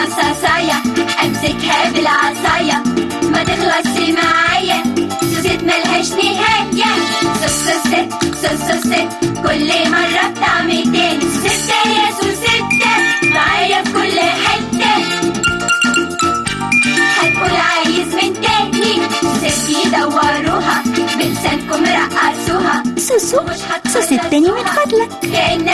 رصاصاية امسكها بالعصاية ما تخلصش معايا سوست ملهاش نهاية سوس سوست سوس سوست كل مرة بطعم تاني ستة يا سوستة معايا في كل حتة هتقول عايز من تاني ستي دوروها بلسانكم رقصوها سوسو مش هتخلصوها. سوس التاني من فضلك كأن